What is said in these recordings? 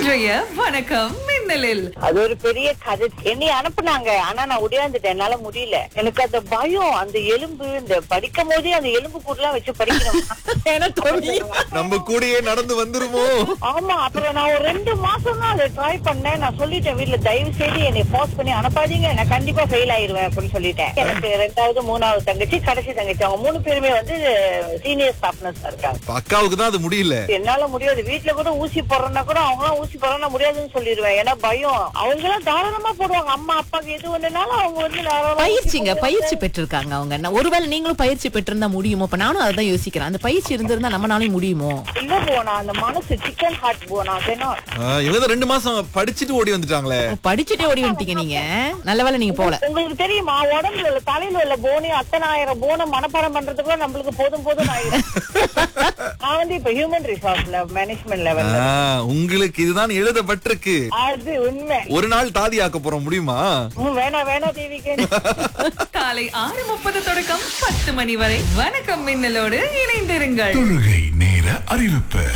இன்றைய வணக்கம் மின்னலில் அது ஒரு பெரிய கதை என்னை அனுப்புனாங்க ஆனா நான் உடையாந்துட்டேன் என்னால முடியல எனக்கு அந்த பயம் அந்த எலும்பு இந்த படிக்கும் போதே அந்த எலும்பு கூடலாம் வச்சு படிக்கணும் நம்ம கூடயே நடந்து வந்துருமோ ஆமா அப்புறம் நான் ஒரு ரெண்டு மாசம் தான் அதை ட்ரை பண்ணேன் நான் சொல்லிட்டேன் வீட்ல தயவு செய்து என்னை போஸ்ட் பண்ணி அனுப்பாதீங்க நான் கண்டிப்பா ஃபெயில் ஆயிருவேன் அப்படின்னு சொல்லிட்டேன் எனக்கு ரெண்டாவது மூணாவது தங்கச்சி கடைசி தங்கச்சி அவங்க மூணு பேருமே வந்து சீனியர் ஸ்டாஃப்னஸ் இருக்காங்க இப்ப அக்காவுக்கு தான் அது முடியல என்னால முடியாது வீட்ல கூட ஊசி போடுறேன்னா கூட அவங்க ஊசி போடுறா முடியாதுன்னு சொல்லிடுவேன் ஏன்னா பயம் அவங்க எல்லாம் தாராளமா போடுவாங்க அம்மா அப்பாக்கு எது ஒண்ணுனாலும் அவங்க வந்து தாராளமா ஊசி பயிற்சிங்க போடுவாங்க. பயிற்சி பெற்றிருக்காங்க அவங்க நான் ஒருவேளை நீங்களும் பயிற்சி பெற்றிருந்தா முடியுமோ இப்ப நானும் அதான் யோசிக்கிறேன் அந்த பயிற்சி இருந்திருந்தா நம்மனாலையும் முடியுமோ இல்ல போனா அந்த மனசு சிக்கன் ஹார்ட் போனா அதனா ஆ, இவங்க தான் ரெண்டு மாசம் படிச்சுட்டு ஓடி வந்துட்டாங்களே படிச்சுட்டே ஓடி வந்துட்டீங்க நீங்க நல்ல வேளை நீங்க போல உங்களுக்கு தெரியுமா உடம்புல உள்ள தலையில உள்ள போனி அத்தனாயிரம் போனை மனப்பாடம் பண்றதுக்குள்ள நம்மளுக்கு போதும் போதும் ஆயிரும் நான் வந்து இப்ப ஹியூமன் ரிசோர்ஸ்ல மேனேஜ்மெண்ட் லெவல் ஆ, உங்களுக்கு இதுதான் எழுதப்பட்டிருக்கு அது உண்மை ஒரு நாள் தாதி ஆக்க போறோம் முடியுமா ம், வேணாம் வேணாம் தேவிக்கு காலை ஆறு முப்பது தொடக்கம் பத்து மணி வரை வணக்கம் மின்னலோடு இணைந்திருங்கள் தொழுகை நேர அறிவிப்பு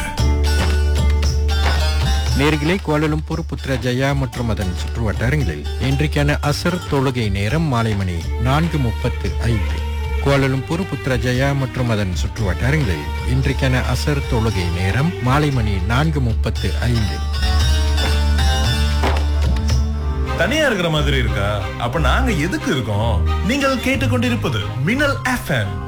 நேர்களே கோலலும்பூர் புத்ரஜயா மற்றும் அதன் சுற்றுவட்டாரங்களில் இன்றைக்கான அசர் தொழுகை நேரம் மாலை மணி நான்கு முப்பத்து ஐந்து கோலலும்பூர் புத்ரஜயா மற்றும் அதன் சுற்றுவட்டாரங்களில் இன்றைக்கான அசர் தொழுகை நேரம் மாலை மணி நான்கு முப்பத்து ஐந்து தனியா இருக்கிற மாதிரி இருக்கா அப்ப நாங்க எதுக்கு இருக்கோம் நீங்கள் கேட்டுக்கொண்டிருப்பது மின்னல் எஃப்எம்